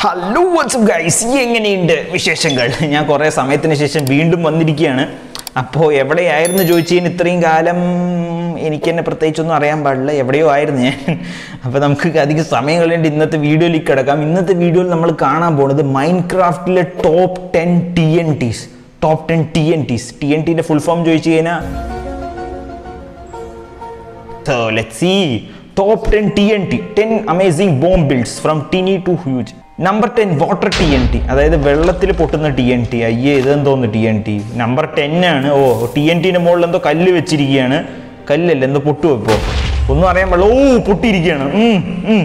Hello WhatsApp guys എങ്ങനെയുണ്ട് വിശേഷങ്ങൾ ഞാൻ കുറേ സമയത്തിന് ശേഷം വീണ്ടും വന്നിരിക്കുകയാണ് അപ്പോൾ എവിടെയായിരുന്നു ചോദിച്ചതിന് ഇത്രയും കാലം എനിക്ക് തന്നെ പ്രത്യേകിച്ചൊന്നും അറിയാൻ പാടില്ല എവിടെയോ ആയിരുന്നു ഞാൻ അപ്പോൾ നമുക്ക് അധികം സമയം കളയേണ്ട ഇന്നത്തെ വീഡിയോയിലേക്ക് കിടക്കാം ഇന്നത്തെ വീഡിയോയിൽ നമ്മൾ കാണാൻ പോകുന്നത് മൈൻഡ് ക്രാഫ്റ്റിലെ top ten T N Ts top ten T N Ts T N ടീൻ്റെ ഫുൾ ഫോം ചോദിച്ചു കഴിഞ്ഞാൽ So let's see. Top 10 TNT. 10 amazing bomb builds from teeny to huge. Number ten water T N T അതായത് വെള്ളത്തിൽ പൊട്ടുന്ന T N T അയ്യേ ഇതെന്തോന്ന് T N T number ten ആണ് ഓ ടി എൻ ടിന്റെ മുകളിൽ എന്തോ കല്ല് വെച്ചിരിക്കുകയാണ് കല്ലല്ല എന്തോ പൊട്ടുവോ ഇപ്പോ ഒന്നും അറിയാൻ പാടില്ല ഓ പൊട്ടിയിരിക്കുകയാണ് ഉം, ഉം.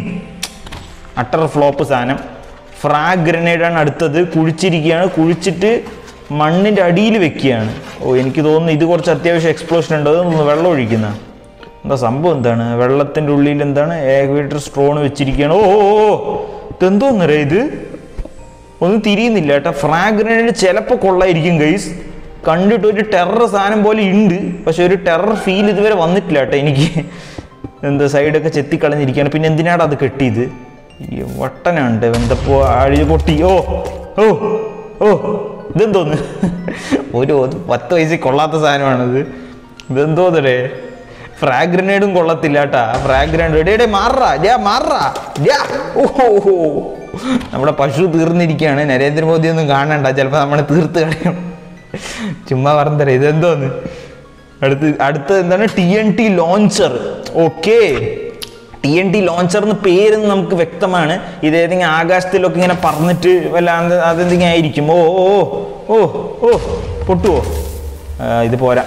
അട്ടർ ഫ്ലോപ്പ് സാധനം ഫ്രാഗ് ഗ്രനേഡാണ് അടുത്തത് കുഴിച്ചിരിക്കുകയാണ് കുഴിച്ചിട്ട് മണ്ണിൻ്റെ അടിയിൽ വെക്കുകയാണ് ഓ എനിക്ക് തോന്നുന്നു ഇത് കുറച്ച് അത്യാവശ്യം എക്സ്പ്ലോഷൻ ഉണ്ട് അതൊന്ന് വെള്ളം ഒഴിക്കുന്ന എന്താ സംഭവം എന്താണ് വെള്ളത്തിൻ്റെ ഉള്ളിൽ എന്താണ് ഏകവീറ്റർ സ്ട്രോൺ വെച്ചിരിക്കുകയാണ് ഓ ഓ, ഓ ഇതെന്തോന്നറിയ ഇത് ഒന്നും തിരിയുന്നില്ല കേട്ടോ ഫ്രാഗ് ഗ്രനേഡ് ചിലപ്പോൾ കൊള്ളായിരിക്കും ഗൈസ് കണ്ടിട്ട് ഒരു ടെറർ സാധനം പോലെ ഉണ്ട് പക്ഷെ ഒരു ടെറർ ഫീൽ ഇതുവരെ വന്നിട്ടില്ല കേട്ടോ എനിക്ക് എന്താ സൈഡൊക്കെ ചെത്തിക്കളഞ്ഞിരിക്കുകയാണ് പിന്നെ എന്തിനാണ് അത് കെട്ടിയത് ഈ വട്ടനുണ്ട് എന്തപ്പോ അഴിഞ്ഞ് പൊട്ടി ഓ ഓ ഓ ഇതെന്തോന്ന് ഒരു ഒരു പത്ത് വയസ്സിൽ കൊള്ളാത്ത സാധനമാണിത് ഇതെന്തോന്നടേ ഫ്രാഗ് ഗ്രനേഡും കൊള്ളത്തില്ല കേട്ടാ ഫ്രാഗ് ഗ്രനേഡ് എടേ മാറാ ഡ്യാ മാറാ ഡ്യാ ഓഹോ നമ്മുടെ പശു തീർന്നിരിക്കുകയാണ് നരേന്ദ്രമോദി ഒന്നും കാണണ്ട ചിലപ്പോൾ നമ്മളെ തീർത്ത് കളയും ചുമ്മാ പറഞ്ഞതരാം ഇതെന്തോന്ന് അടുത്ത് അടുത്ത എന്താണ് T N T launcher okay T N T launcher എന്ന് പേര് നമുക്ക് വ്യക്തമാണ് ഇത് ഏതെങ്കിലും ആകാശത്തിലൊക്കെ ഇങ്ങനെ പറന്നിട്ട് വല്ലാണ്ട് അതെന്തെങ്കിലും ആയിരിക്കും ഓ ഓ ഓ ഓ ഓ പൊട്ടുവോ ആ, ഇത് പോരാ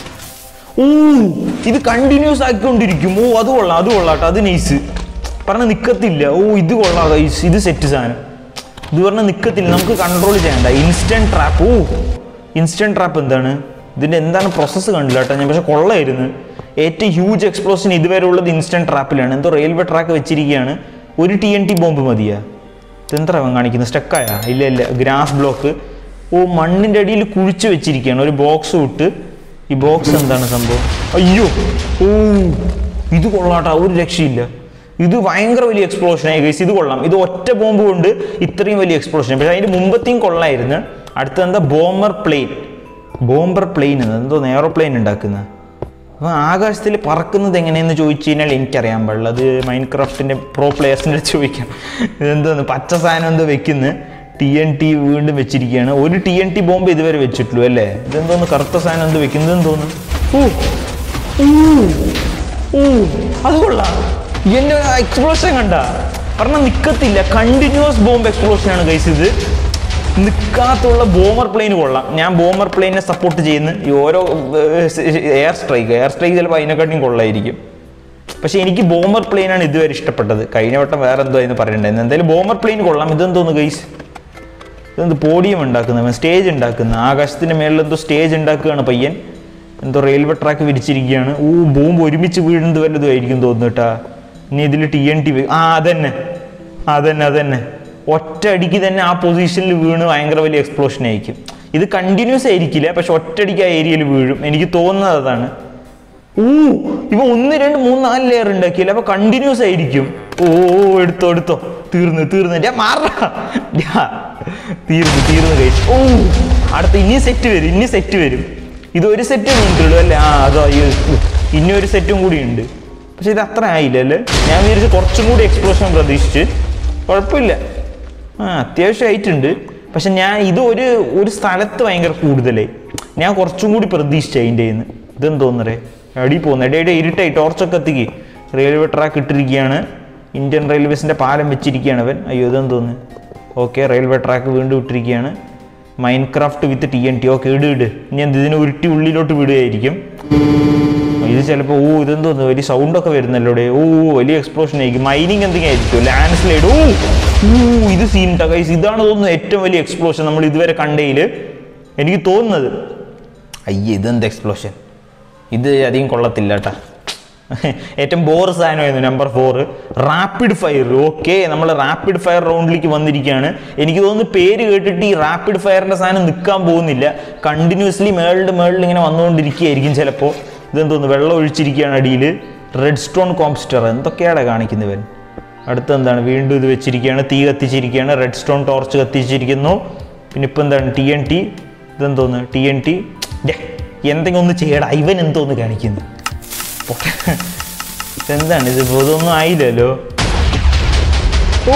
ഓ ഇത് കണ്ടിന്യൂസ് ആക്കിക്കൊണ്ടിരിക്കും ഓ അത് കൊള്ളാം അത് കൊള്ളാം കേട്ടോ അത് നൈസ് പറഞ്ഞ നിക്കത്തില്ല ഓ ഇത് കൊള്ളാം guys. ഇത് സെറ്റ് സാധനം ഇത് പറഞ്ഞാൽ നിക്കത്തില്ല നമുക്ക് കൺട്രോൾ ചെയ്യണ്ട ഇൻസ്റ്റന്റ് ട്രാപ്പ് ഓ ഇൻസ്റ്റന്റ് ട്രാപ്പ് എന്താണ് ഇതിന്റെ എന്താണ് പ്രോസസ്സ് കണ്ടില്ല കേട്ടോ ഞാൻ പക്ഷെ കൊള്ളായിരുന്നു ഏറ്റവും ഹ്യൂജ് എക്സ്പ്ലോഷൻ ഇതുവരെ ഉള്ളത് ഇൻസ്റ്റന്റ് ട്രാപ്പിലാണ് എന്തോ റെയിൽവേ ട്രാക്ക് വെച്ചിരിക്കുകയാണ് ഒരു ടി എൻ ടി ബോംബ് മതിയാ ഇതെന്താ അവൻ കാണിക്കുന്നത് സ്റ്റക്കായ ഇല്ല ഇല്ല ഗ്രാസ് ബ്ലോക്ക് ഓ മണ്ണിൻ്റെ അടിയിൽ കുഴിച്ച് വെച്ചിരിക്കുകയാണ് ഒരു ബോക്സ് വിട്ട് ഈ ബോക്സ് എന്താണ് സംഭവം അയ്യോ ഓ ഇത് കൊള്ളാട്ടാ ഒരു രക്ഷയില്ല ഇത് ഭയങ്കര വലിയ എക്സ്പ്ലോഷൻ ആയി ഗൈസ് ഇത് കൊള്ളാം ഇത് ഒറ്റ ബോംബ് കൊണ്ട് ഇത്രയും വലിയ എക്സ്പ്ലോഷൻ പക്ഷേ അതിന് മുമ്പത്തെയും കൊള്ളായിരുന്നു അടുത്ത എന്താ ബോംബർ പ്ലെയിൻ ബോംബർ പ്ലെയിൻ എന്തോ എയറോപ്ലെയിൻ ഉണ്ടാക്കുന്ന അപ്പോൾ ആകാശത്തിൽ പറക്കുന്നത് എങ്ങനെയെന്ന് ചോദിച്ചു കഴിഞ്ഞാൽ എനിക്കറിയാൻ പാടില്ല അത് മൈൻഡ് ക്രാഫ്റ്റിൻ്റെ പ്രോ പ്ലേയേഴ്സിൻ്റെ അടുത്ത് ചോദിക്കാം ഇതെന്തോന്ന് പച്ച സാധനം എന്തോ വെക്കുന്നു ടി എൻ ടി വീണ്ടും വെച്ചിരിക്കുകയാണ് ഒരു ടി എൻ ടി ബോംബ് ഇതുവരെ വെച്ചിട്ടുള്ളൂ അല്ലേ ഇതെന്തോന്ന് കറുത്ത സാധനം എന്തോ വെക്കുന്നത് എന്തോന്ന് ഓ ഊ, ഊ, അത് കൊള്ളാം എൻ്റെ എക്സ്പ്ലോഷൻ കണ്ട പറഞ്ഞാൽ നിൽക്കത്തില്ല കണ്ടിന്യൂസ് ബോംബ് എക്സ്പ്ലോഷൻ ആണ് ഗൈസ് ഇത് നിൽക്കാത്തുള്ള ബോമർ പ്ലെയിൻ കൊള്ളാം ഞാൻ ബോമർ പ്ലെയിനെ സപ്പോർട്ട് ചെയ്യുന്നു ഈ ഓരോ എയർ സ്ട്രൈക്ക് എയർ സ്ട്രൈക്ക് ചിലപ്പോൾ അതിനെക്കാട്ടിയും കൊള്ളായിരിക്കും പക്ഷെ എനിക്ക് ബോമർ പ്ലെയിൻ ആണ് ഇതുവരെ ഇഷ്ടപ്പെട്ടത് കഴിഞ്ഞ വട്ടം വേറെ എന്തോ എന്ന് പറയണ്ടായിരുന്നു എന്തായാലും ബോമർ പ്ലെയിൻ കൊള്ളാം ഇതെന്തോന്ന് ഗൈസ് ഇതെന്ത് പോഡിയം ഉണ്ടാക്കുന്ന സ്റ്റേജ് ഉണ്ടാക്കുന്ന ആകാശത്തിന്റെ മേളിൽ എന്തോ സ്റ്റേജ് ഉണ്ടാക്കുകയാണ് പയ്യൻ എന്തോ റെയിൽവേ ട്രാക്ക് വിരിച്ചിരിക്കുകയാണ് ഓ ബോംബ് ഒരുമിച്ച് വീഴുന്നത് വല്ലതും ആയിരിക്കും തോന്നുന്നു കേട്ടാ ഇനി ഇതിൽ ടി എൻ ടി ആ അതന്നെ അതന്നെ അതന്നെ ഒറ്റ അടിക്ക് തന്നെ ആ പൊസിഷനിൽ വീണ് ഭയങ്കര വലിയ എക്സ്പ്ലോഷൻ ആയിരിക്കും ഇത് കണ്ടിന്യൂസ് ആയിരിക്കില്ല പക്ഷെ ഒറ്റയടിക്ക് ആ ഏരിയയിൽ വീഴും എനിക്ക് തോന്നുന്നത് അതാണ് ഓ ഇവ ഒന്ന് രണ്ട് മൂന്ന് നാല് ലെയർ ഉണ്ടാക്കിയില്ല അപ്പൊ കണ്ടിന്യൂസ് ആയിരിക്കും ഓ ഓ, എടുത്തോ എടുത്തോ തീർന്നു തീർന്നു ഞാൻ മാറാ ഞാ, തീർന്നു തീർന്നു കഴിച്ചു ഓ അടുത്ത ഇനി സെറ്റ് വരും ഇനി സെറ്റ് വരും ഇത് ഒരു സെറ്റ് വീണിട്ടുള്ളൂ അല്ലേ ആ അതോ അയ്യോ ഇനി ഒരു സെറ്റും കൂടി ഉണ്ട് പക്ഷെ ഇത് അത്ര ആയില്ല അല്ലേ ഞാൻ വിചാരിച്ചു കുറച്ചും കൂടി എക്സ്പ്ലോഷൻ പ്രതീക്ഷിച്ച് കുഴപ്പമില്ല ആ അത്യാവശ്യം ആയിട്ടുണ്ട് പക്ഷെ ഞാൻ ഇത് ഒരു ഒരു സ്ഥലത്ത് ഭയങ്കര കൂടുതലായി ഞാൻ കുറച്ചും കൂടി പ്രതീക്ഷിച്ചു അതിൻ്റെ നിന്ന് ഇതെന്തോന്നറേ അടി പോകുന്നു എടേ എടേ ഇരുട്ടായി ടോർച്ചൊക്കെ എത്തിക്ക് റെയിൽവേ ട്രാക്ക് ഇട്ടിരിക്കുകയാണ് ഇന്ത്യൻ റെയിൽവേസിൻ്റെ പാലം വെച്ചിരിക്കുകയാണ് അവൻ അയ്യോ ഇതെന്തോന്ന് ഓക്കെ റെയിൽവേ ട്രാക്ക് വീണ്ടും ഇട്ടിരിക്കുകയാണ് Minecraft with T N T okay ഇട് ഇട് ഇനി എന്ത് ഇതിനെ ഉരുട്ടി ഉള്ളിലോട്ട് വിടുകയായിരിക്കും ഇത് ചിലപ്പോൾ ഓ ഇതെന്തോന്ന് വലിയ സൗണ്ടൊക്കെ വരുന്നല്ലോ ഇവിടെ ഓ വലിയ എക്സ്പ്ലോഷൻ ആയിരിക്കും മൈനിങ് എന്തെങ്കിലും ആയിരിക്കും ലാൻഡ് സ്ലൈഡ് ഓ ഊ, ഇത് സീൻ ഗൈസ് ഇതാണ് തോന്നുന്നു ഏറ്റവും വലിയ എക്സ്പ്ലോഷൻ നമ്മൾ ഇതുവരെ കണ്ടതിൽ എനിക്ക് തോന്നുന്നത് അയ്യേ ഇതെന്ത് എക്സ്പ്ലോഷൻ ഇത് അധികം കൊള്ളത്തില്ല കേട്ടാ ഏറ്റവും ബോർ സാധനമായിരുന്നു number four rapid fire okay നമ്മൾ റാപ്പിഡ് ഫയർ റൗണ്ടിലേക്ക് വന്നിരിക്കുകയാണ് എനിക്ക് തോന്നുന്നു പേര് കേട്ടിട്ട് ഈ റാപ്പിഡ് ഫയറിന്റെ സാധനം നിൽക്കാൻ പോകുന്നില്ല കണ്ടിന്യൂസ്ലി മേളിൻ്റെ മേളിൽ ഇങ്ങനെ വന്നുകൊണ്ടിരിക്കുകയായിരിക്കും ചിലപ്പോൾ ഇതെന്തോന്ന് വെള്ളം ഒഴിച്ചിരിക്കുകയാണ് അടിയിൽ റെഡ് സ്റ്റോൺ കോംസ്റ്റർ എന്തൊക്കെയാണ് കാണിക്കുന്നവൻ അടുത്ത എന്താണ് വീണ്ടും ഇത് വെച്ചിരിക്കുകയാണ് തീ കത്തിച്ചിരിക്കുകയാണ് റെഡ് സ്റ്റോൺ ടോർച്ച് കത്തിച്ചിരിക്കുന്നു പിന്നെ ഇപ്പം എന്താണ് ടി എൻ ടി ഇതെന്തോന്ന് ടി എൻ ടി എന്തെങ്കിലും ഒന്ന് ചെയ്യടാ ഇവൻ എന്തോന്ന് കാണിക്കുന്നു ഓക്കെ എന്താണ് ഇത് ഇതൊന്നും ആയില്ലല്ലോ ഓ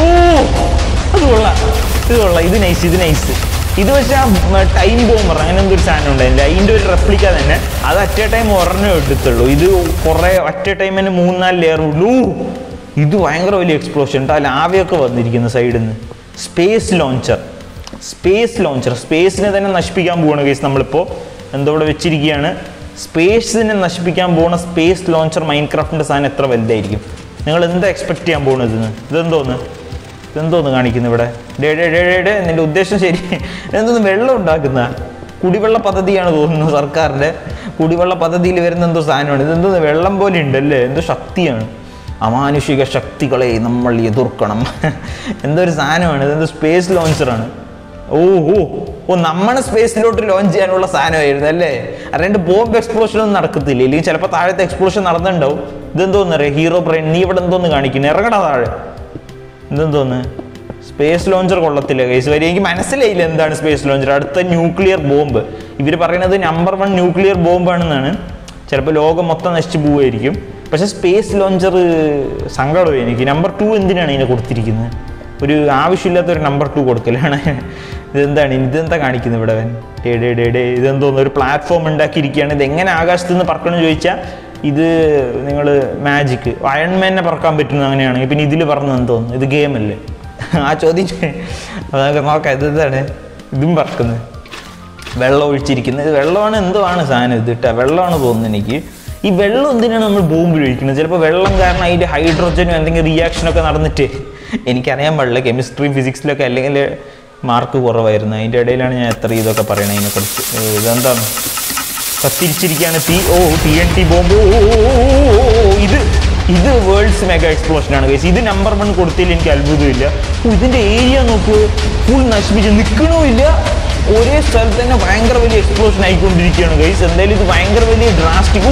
അത് കൊള്ളാം ഇത് കൊള്ളാം ഇത് നൈസ് ഇത് നൈസ് ഇത് പക്ഷേ ആ ടൈം ബോംബർ അങ്ങനെ എന്തൊരു സാധനം ഉണ്ടായില്ല അതിൻ്റെ ഒരു റെപ്ലിക്ക തന്നെ അത് അറ്റ് എ ടൈം ഒരെണ്ണം എടുത്തുള്ളൂ ഇത് കുറേ അറ്റ് എ ടൈം തന്നെ മൂന്നാല് ലെയർ ഉള്ളൂ ഇത് ഭയങ്കര വലിയ എക്സ്പ്ലോഷൻ ഉണ്ട് ആ ലാവയൊക്കെ വന്നിരിക്കുന്നു സൈഡിൽ നിന്ന് സ്പേസ് ലോഞ്ചർ സ്പേസ് ലോഞ്ചർ സ്പേസിനെ തന്നെ നശിപ്പിക്കാൻ പോവാണ് കേസ് നമ്മളിപ്പോൾ എന്തോ ഇവിടെ വെച്ചിരിക്കുകയാണ് സ്പേസിനെ നശിപ്പിക്കാൻ പോകുന്ന സ്പേസ് ലോഞ്ചർ മൈൻഡ് ക്രാഫ്റ്റിൻ്റെ സാധനം എത്ര വലുതായിരിക്കും നിങ്ങൾ എന്താ എക്സ്പെക്ട് ചെയ്യാൻ പോകുന്നത് ഇതിന് ഇതെന്തോന്ന് ഇതെന്തോന്ന് കാണിക്കുന്നു ഇവിടെ ഡേ ഡേ ഡേ ഡേ ഡേ നിന്റെ ഉദ്ദേശം ശരി എന്തോന്ന് വെള്ളം ഉണ്ടാക്കുന്ന കുടിവെള്ള പദ്ധതിയാണ് തോന്നുന്നു സർക്കാരിൻ്റെ കുടിവെള്ള പദ്ധതിയിൽ വരുന്ന എന്തോ സാധനമാണ് ഇതെന്തോന്ന് വെള്ളം പോലെ ഉണ്ടല്ലേ എന്തോ ശക്തിയാണ് അമാനുഷിക ശക്തികളെ നമ്മൾ എതിർക്കണം എന്തോ ഒരു സാധനമാണ് ഇതെന്തോ സ്പേസ് ലോഞ്ചറാണ് ഓ ഓ ഓ നമ്മളെ സ്പേസിലോട്ട് ലോഞ്ച് ചെയ്യാനുള്ള സാധനമായിരുന്നു അല്ലേ അല്ലാണ്ട് ബോംബ് എക്സ്പ്ലോഷൻ ഒന്നും നടക്കത്തില്ല ഇല്ലെങ്കിൽ ചിലപ്പോൾ താഴത്തെ എക്സ്പ്ലോഷൻ നടന്നിട്ടുണ്ടാവും ഇതെന്തോന്നറിയാം ഹീറോ ബ്രെയിൻ നീ ഇവിടെ എന്തോന്ന് കാണിക്കുന്നു ഇറങ്ങടാ താഴെ ഇതെന്തോന്ന് സ്പേസ് ലോഞ്ചർ കൊള്ളത്തില്ല കേസ് വരെ എനിക്ക് മനസ്സിലായില്ല എന്താണ് സ്പേസ് ലോഞ്ചർ അടുത്ത ന്യൂക്ലിയർ ബോംബ് ഇവർ പറയുന്നത് നമ്പർ വൺ ന്യൂക്ലിയർ ബോംബാണെന്നാണ് ചിലപ്പോൾ ലോകം മൊത്തം നശിച്ചു പോവുമായിരിക്കും പക്ഷേ സ്പേസ് ലോഞ്ചർ സങ്കടമായി എനിക്ക് നമ്പർ ടു എന്തിനാണ് ഇതിനെ കൊടുത്തിരിക്കുന്നത് ഒരു ആവശ്യമില്ലാത്ത ഒരു നമ്പർ ടു കൊടുക്കലാണ് ഇതെന്താണ് ഇതെന്താ കാണിക്കുന്നത് ഇവിടെ അവൻ ഡേ ഡേ ഡേ ഡേ ഇതെന്തോന്ന് ഒരു പ്ലാറ്റ്ഫോം ഉണ്ടാക്കിയിരിക്കുകയാണ് ഇത് എങ്ങനെ ആകാശത്ത് നിന്ന് പറക്കണം ചോദിച്ചാൽ ഇത് നിങ്ങൾ മാജിക് അയൺമാനെ പറക്കാൻ പറ്റുന്നത് അങ്ങനെയാണെങ്കിൽ പിന്നെ ഇതിൽ പറഞ്ഞത് എന്തോന്ന് ഇത് ഗെയിമല്ലേ ആ ചോദ്യം ചോ- അതൊക്കെ നോക്കാം ഇത് ഇതാണ് ഇതും പറക്കുന്നത് വെള്ളം ഒഴിച്ചിരിക്കുന്നത് ഇത് വെള്ളമാണ് എന്തോ ആണ് സാധനം ഇത് ഇട്ടാ വെള്ളമാണ് തോന്നുന്നത് എനിക്ക് ഈ വെള്ളം എന്തിനാണ് നമ്മൾ ബോംബിൽ ഒഴിക്കുന്നത് ചിലപ്പോൾ വെള്ളം കാരണം അതിൻ്റെ ഹൈഡ്രോജനും എന്തെങ്കിലും റിയാക്ഷനൊക്കെ നടന്നിട്ട് എനിക്കറിയാൻ പാടില്ല കെമിസ്ട്രി ഫിസിക്സിലൊക്കെ അല്ലെങ്കിൽ മാർക്ക് കുറവായിരുന്നു അതിൻ്റെ ഇടയിലാണ് ഞാൻ എത്ര ഇതൊക്കെ പറയണത് അതിനെക്കുറിച്ച് ഏ, ഇതെന്താണ് കത്തിരിച്ചിരിക്കുകയാണ് തീ ഓ ടി എൻ ടി ബോംബ് ഓ ഓ, ഓ, ഓ, ഓ, ഓ, ഇത് ഇത് വേൾഡ്സ് മെഗാ എക്സ്പ്ലോഷൻ ആണ് കേസ് ഇത് നമ്പർ വൺ കൊടുത്തതിൽ എനിക്ക് അത്ഭുതമില്ല ഓ, ഇതിന്റെ ഏരിയ നോക്കൂ ഫുൾ നശിപ്പിച്ച് നിൽക്കണമില്ല ഒരേ സ്ഥലത്ത് തന്നെ ഭയങ്കര വലിയ എക്സ്പ്ലോഷൻ ആയിക്കൊണ്ടിരിക്കുകയാണ് ഗൈസ് എന്തായാലും ഇത് ഭയങ്കര വലിയ ഡ്രാസ്റ്റിക്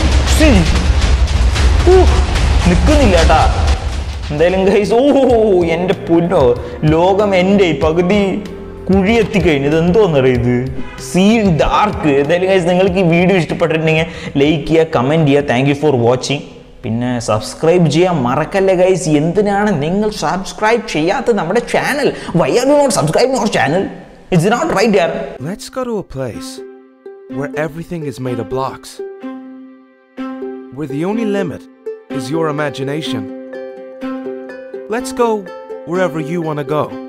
നിൽക്കുന്നില്ല കേട്ടാ എന്തായാലും ഗൈസ് ഓ എൻ്റെ പൊന്നോ ലോകം എൻ്റെ പകുതി കുഴി എത്തിക്കഴിഞ്ഞു ഇത് എന്തോന്നറിയ ഇത് സീ ഡാർക്ക് എന്തായാലും ഗൈസ് നിങ്ങൾക്ക് ഈ വീഡിയോ ഇഷ്ടപ്പെട്ടിട്ടുണ്ടെങ്കിൽ ലൈക്ക് ചെയ്യുക കമൻറ്റ് ചെയ്യുക താങ്ക് യു ഫോർ വാച്ചിങ് പിന്നെ സബ്സ്ക്രൈബ് ചെയ്യാൻ മറക്കല്ലേ ഗൈസ് എന്തിനാണ് നിങ്ങൾ സബ്സ്ക്രൈബ് ചെയ്യാത്ത നമ്മുടെ channel why are you not subscribe our channel it's not right യാർ Let's go to a place where everything is made of blocks, where the only limit is your imagination. Let's go wherever you want to go.